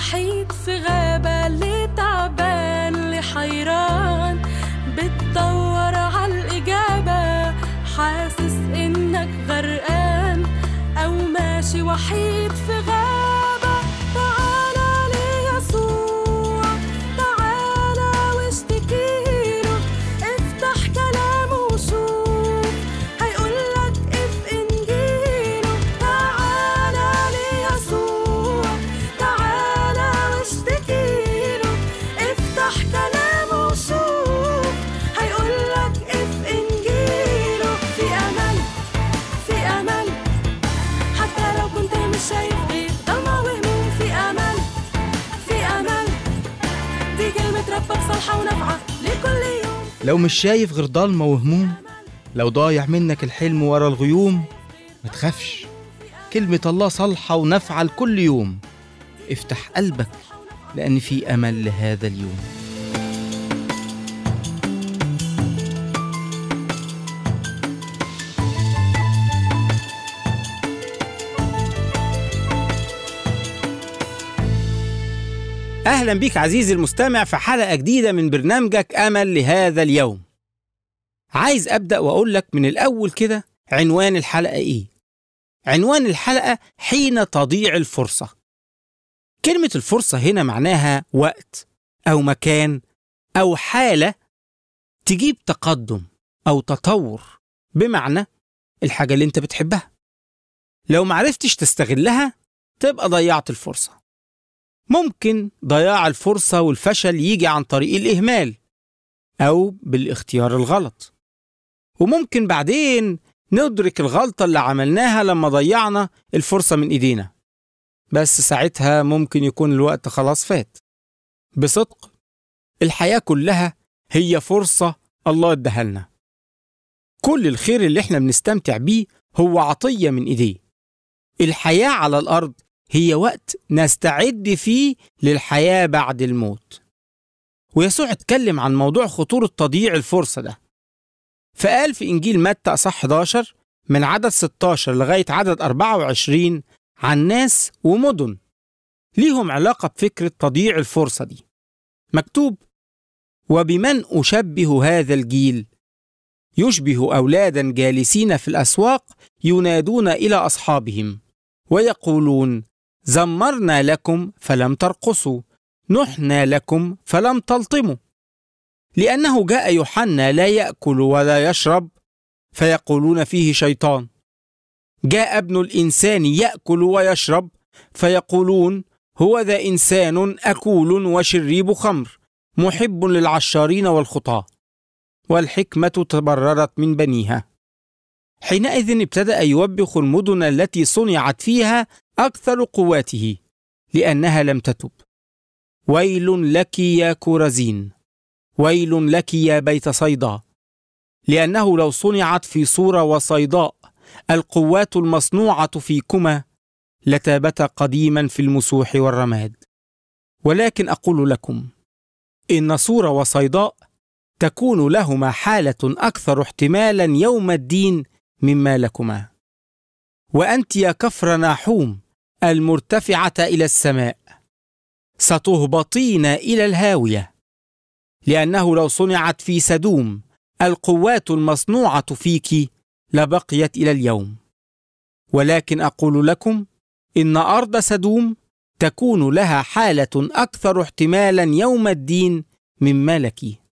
وحيد في غابة اللي تعبان اللي حيران بتدور عالإجابة حاسس إنك غرقان أو ماشي وحيد في غابة تعالى ليسوع تعالى واشتكيله افتح كلامه وشوف هيقولك اف انجيله تعالى ليسوع تعالى واشتكيله افتح كلامه وشوف هيقولك اف انجيله في امل في امل حتى لو كنت مش شايف غير ضلمة وهموم في امل في امل دي كلمة ربك صالحة ونافعة لكل يوم لو مش شايف غير ضلمة وهموم لو ضايع منك الحلم ورا الغيوم ما تخافش كلمة الله صالحة ونافعة لكل يوم افتح قلبك لأن في أمل لهذا اليوم أهلا بيك عزيزي المستمع في حلقة جديدة من برنامجك أمل لهذا اليوم عايز أبدأ وأقول لك من الأول كده عنوان الحلقة إيه عنوان الحلقة حين تضيع الفرصة كلمة الفرصة هنا معناها وقت أو مكان أو حالة تجيب تقدم أو تطور بمعنى الحاجة اللي أنت بتحبها لو معرفتش تستغلها تبقى ضيعت الفرصة ممكن ضياع الفرصة والفشل يجي عن طريق الإهمال أو بالاختيار الغلط وممكن بعدين ندرك الغلطة اللي عملناها لما ضيعنا الفرصة من إيدينا بس ساعتها ممكن يكون الوقت خلاص فات بصدق الحياة كلها هي فرصة الله اداها لنا كل الخير اللي احنا بنستمتع بيه هو عطية من إيديه الحياة على الأرض هي وقت نستعد فيه للحياة بعد الموت ويسوع اتكلم عن موضوع خطورة تضييع الفرصة ده فقال في إنجيل متى أصح 11 من عدد 16 لغاية عدد 24 عن ناس ومدن ليهم علاقة بفكرة تضييع الفرصة دي مكتوب وبمن أشبه هذا الجيل يشبه أولادا جالسين في الأسواق ينادون إلى أصحابهم ويقولون زمرنا لكم فلم ترقصوا نحنا لكم فلم تلطموا لأنه جاء يوحنا لا يأكل ولا يشرب فيقولون فيه شيطان جاء ابن الإنسان يأكل ويشرب فيقولون هو ذا إنسان أكول وشريب خمر محب للعشارين والخطاة والحكمة تبررت من بنيها حينئذ ابتدأ يوبخ المدن التي صنعت فيها أكثر قواته لأنها لم تتب ويل لك يا كورزين ويل لك يا بيت صيدا لأنه لو صنعت في صورة وصيداء القوات المصنوعة فيكما لتابتا قديما في المسوح والرماد ولكن أقول لكم إن صورة وصيداء تكون لهما حالة أكثر احتمالا يوم الدين مما لكما وأنت يا كفر ناحوم المرتفعة إلى السماء ستهبطين إلى الهاوية لأنه لو صنعت في سدوم القوات المصنوعة فيك لبقيت إلى اليوم ولكن أقول لكم إن أرض سدوم تكون لها حالة أكثر احتمالا يوم الدين مما لك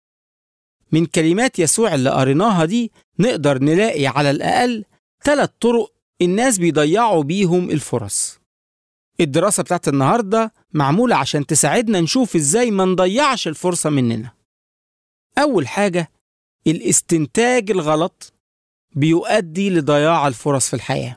من كلمات يسوع اللي قريناها دي نقدر نلاقي على الأقل ثلاث طرق الناس بيضيعوا بيهم الفرص الدراسة بتاعت النهاردة معمولة عشان تساعدنا نشوف ازاي ما نضيعش الفرصة مننا أول حاجة الاستنتاج الغلط بيؤدي لضياع الفرص في الحياة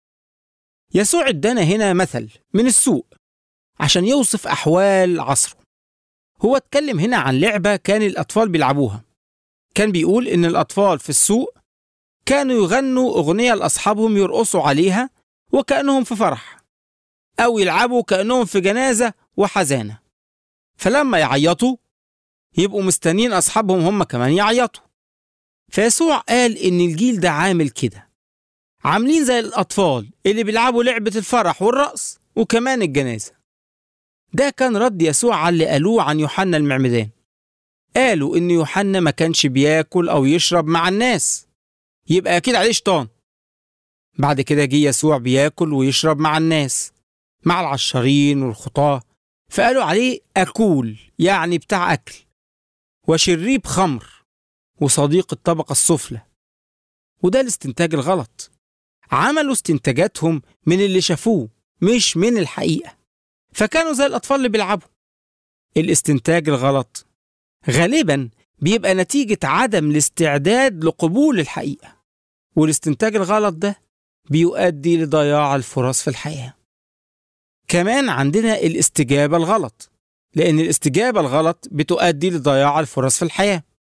يسوع ادانا هنا مثل من السوق عشان يوصف أحوال عصره هو اتكلم هنا عن لعبة كان الأطفال بيلعبوها كان بيقول إن الأطفال في السوق كانوا يغنوا أغنية لأصحابهم يرقصوا عليها وكأنهم في فرح أو يلعبوا كأنهم في جنازة وحزانة فلما يعيطوا يبقوا مستنين أصحابهم هم كمان يعيطوا فيسوع قال إن الجيل ده عامل كده عاملين زي الأطفال اللي بيلعبوا لعبة الفرح والرقص وكمان الجنازة ده كان رد يسوع على اللي قالوه عن يوحنا المعمدان قالوا إن يوحنا ما كانش بياكل أو يشرب مع الناس يبقى أكيد عليه شيطان بعد كده جه يسوع بياكل ويشرب مع الناس مع العشارين والخطاة فقالوا عليه أكول يعني بتاع أكل وشريب خمر وصديق الطبقة السفلى وده الاستنتاج الغلط عملوا استنتاجاتهم من اللي شافوه مش من الحقيقة فكانوا زي الأطفال اللي بيلعبوا الاستنتاج الغلط غالبا بيبقى نتيجة عدم الاستعداد لقبول الحقيقة والاستنتاج الغلط ده بيؤدي لضياع الفرص في الحياة كمان عندنا الاستجابة الغلط لأن الاستجابة الغلط بتؤدي لضياع الفرص في الحياة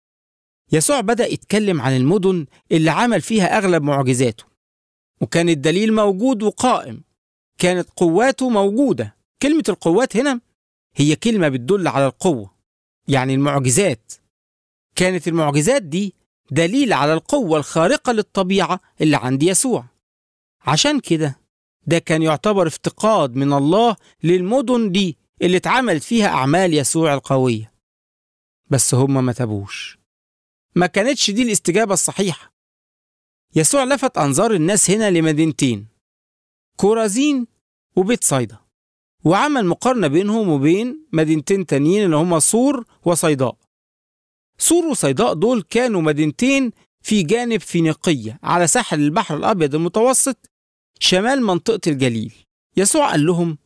يسوع بدأ يتكلم عن المدن اللي عمل فيها أغلب معجزاته وكان الدليل موجود وقائم كانت قواته موجودة كلمة القوات هنا هي كلمة بتدل على القوة يعني المعجزات كانت المعجزات دي دليل على القوة الخارقة للطبيعة اللي عند يسوع عشان كده ده كان يعتبر افتقاد من الله للمدن دي اللي اتعملت فيها أعمال يسوع القوية بس هم ما تابوش ما كانتش دي الاستجابة الصحيحة يسوع لفت أنظار الناس هنا لمدينتين كورازين وبيت صيدا وعمل مقارنة بينهم وبين مدينتين تانيين اللي هما صور وصيداء صور وصيداء دول كانوا مدينتين في جانب فينيقية على ساحل البحر الأبيض المتوسط شمال منطقة الجليل يسوع قال لهم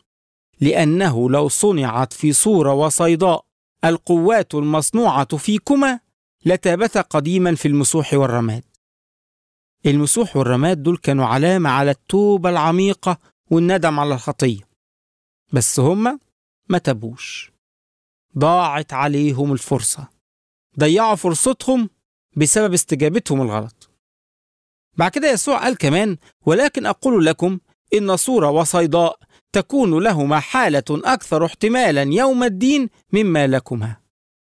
لأنه لو صنعت في صورة وصيداء القوات المصنوعة فيكما لتابتا قديما في المسوح والرماد المسوح والرماد دول كانوا علامة على التوبة العميقة والندم على الخطية بس هما ما تابوش ضاعت عليهم الفرصة ضيعوا فرصتهم بسبب استجابتهم الغلط بعد كده يسوع قال كمان ولكن أقول لكم إن صورة وصيداء تكون لهما حالة أكثر احتمالا يوم الدين مما لكما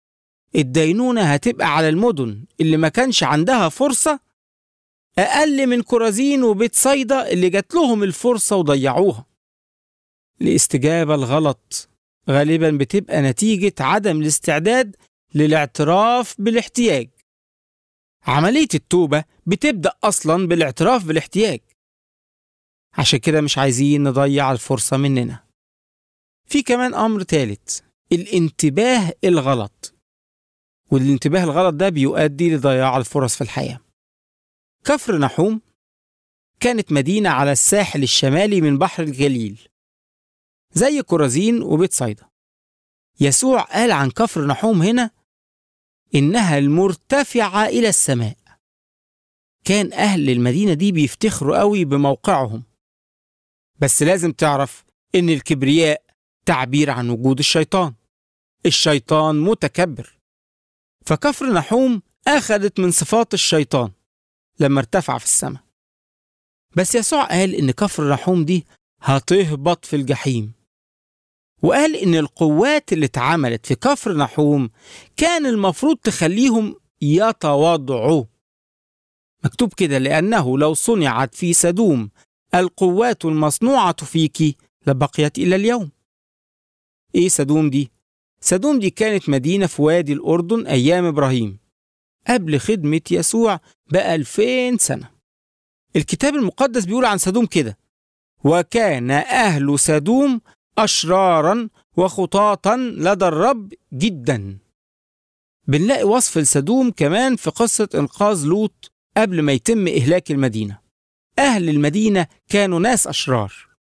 الدينونة هتبقى على المدن اللي ما كانش عندها فرصة أقل من كرازين وبيت صيدا اللي جات لهم الفرصة وضيعوها الاستجابة الغلط غالبا بتبقى نتيجة عدم الاستعداد للاعتراف بالاحتياج عملية التوبة بتبدأ أصلا بالاعتراف بالاحتياج عشان كده مش عايزين نضيع الفرصة مننا في كمان أمر ثالث الانتباه الغلط والانتباه الغلط ده بيؤدي لضياع الفرص في الحياة كفر نحوم كانت مدينة على الساحل الشمالي من بحر الجليل زي كرازين وبيت صيدا يسوع قال عن كفر نحوم هنا إنها المرتفعة إلى السماء كان أهل المدينة دي بيفتخروا قوي بموقعهم بس لازم تعرف إن الكبرياء تعبير عن وجود الشيطان الشيطان متكبر فكفر نحوم أخذت من صفات الشيطان لما ارتفع في السماء بس يسوع قال إن كفر نحوم دي هتهبط في الجحيم وقال إن القوات اللي اتعملت في كفر نحوم كان المفروض تخليهم يتواضعوا مكتوب كده لأنه لو صنعت في سدوم القوات المصنوعة فيك لبقيت إلى اليوم إيه سدوم دي؟ سدوم دي كانت مدينة في وادي الأردن أيام إبراهيم قبل خدمة يسوع بألفين سنة الكتاب المقدس بيقول عن سدوم كده وكان أهل سدوم أشرارا وخطاطا لدى الرب جدا بنلاقي وصف لسدوم كمان في قصة إنقاذ لوط قبل ما يتم إهلاك المدينة أهل المدينة كانوا ناس أشرار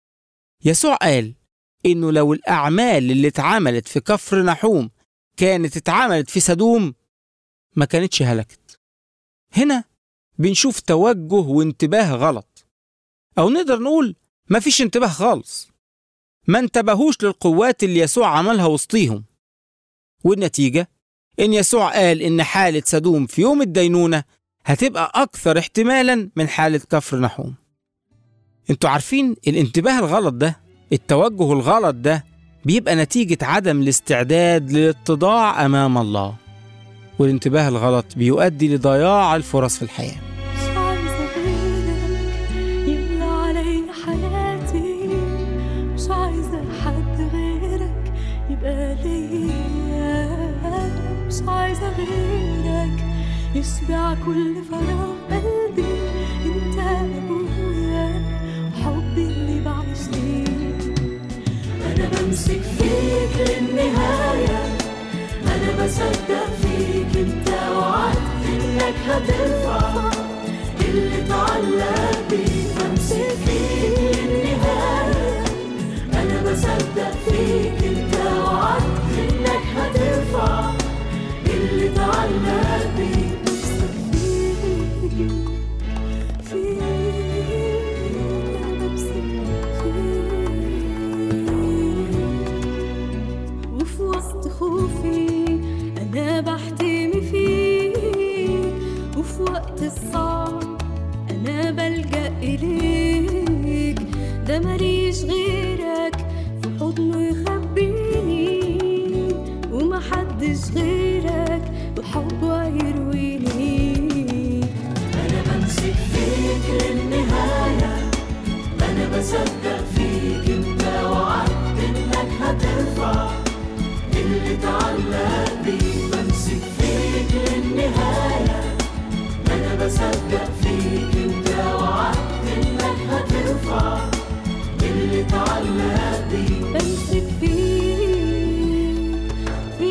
يسوع قال إنه لو الأعمال اللي اتعملت في كفر نحوم كانت اتعملت في سدوم ما كانتش هلكت هنا بنشوف توجه وانتباه غلط أو نقدر نقول ما فيش انتباه خالص ما انتبهوش للقوات اللي يسوع عملها وسطيهم والنتيجة إن يسوع قال إن حالة سدوم في يوم الدينونة هتبقى أكثر احتمالا من حالة كفر نحوم انتوا عارفين الانتباه الغلط ده التوجه الغلط ده بيبقى نتيجة عدم الاستعداد للاتضاع أمام الله والانتباه الغلط بيؤدي لضياع الفرص في الحياة مش عايزة غيرك يملى علي حياتي مش عايزة حد غيرك يشبع كل فراغ قلبي انت ابويا وحبي اللي بعيش ليه انا بمسك فيك للنهايه انا بصدق فيك انت وعدت انك هترفع اللي تعلق بيه بمسك فيك للنهايه انا بصدق فيك انت وعدت انك هترفع اللي تعلق بيه بمسك فيك فيك انا بمسك فيك وفي وسط خوفي انا بحتمي فيك وفي وقت الصعب انا بلجأ اليك ده ماليش غيرك في حضنه يخبيني ومحدش غيرك بحبه يرويني انا بمسك فيك للنهايه انا بصدق فيك انت وعدت انك هترفع اللي تعلق بيه بمسك فيك للنهايه انا بصدق فيك انت وعدت انك هترفع اللي تعلق بيه بمسك فيك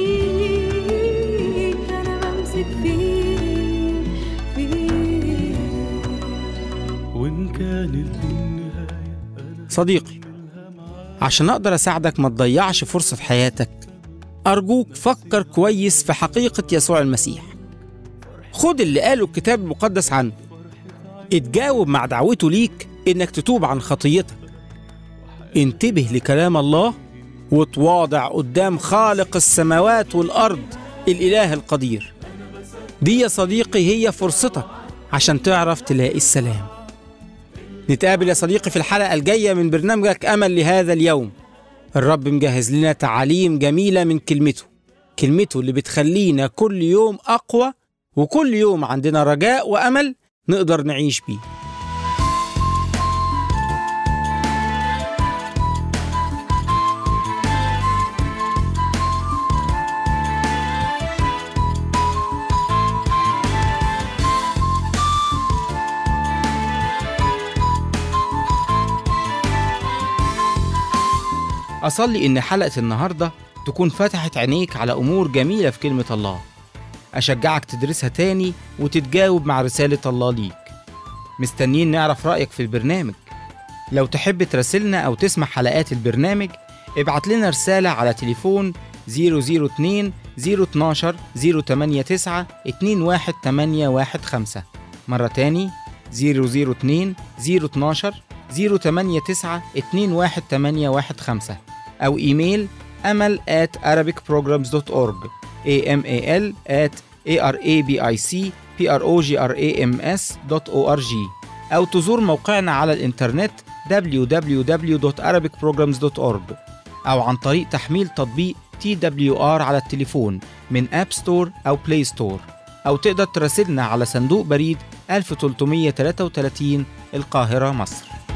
فيك انا بمسك فيك فيك وإن كانت النهاية أنا صديقي عشان أقدر أساعدك ما تضيعش فرصة حياتك أرجوك فكر كويس في حقيقة يسوع المسيح خد اللي قاله الكتاب المقدس عنه اتجاوب مع دعوته ليك إنك تتوب عن خطيتك انتبه لكلام الله وتواضع قدام خالق السماوات والأرض الإله القدير دي يا صديقي هي فرصتك عشان تعرف تلاقي السلام نتقابل يا صديقي في الحلقة الجاية من برنامجك أمل لهذا اليوم الرب مجهز لنا تعاليم جميلة من كلمته كلمته اللي بتخلينا كل يوم أقوى وكل يوم عندنا رجاء وأمل نقدر نعيش بيه أصلي إن حلقة النهاردة تكون فتحت عينيك على أمور جميلة في كلمة الله أشجعك تدرسها تاني وتتجاوب مع رسالة الله ليك مستنيين نعرف رأيك في البرنامج لو تحب تراسلنا أو تسمع حلقات البرنامج ابعت لنا رسالة على تليفون 002 012 089 21815 مرة تاني 002 012 089 21815 أو إيميل أمل at arabicprograms.org amal at arabicprograms.org أو تزور موقعنا على الإنترنت www.arabicprograms.org أو عن طريق تحميل تطبيق TWR على التليفون من أب ستور أو بلاي ستور أو تقدر تراسلنا على صندوق بريد 1333 القاهرة مصر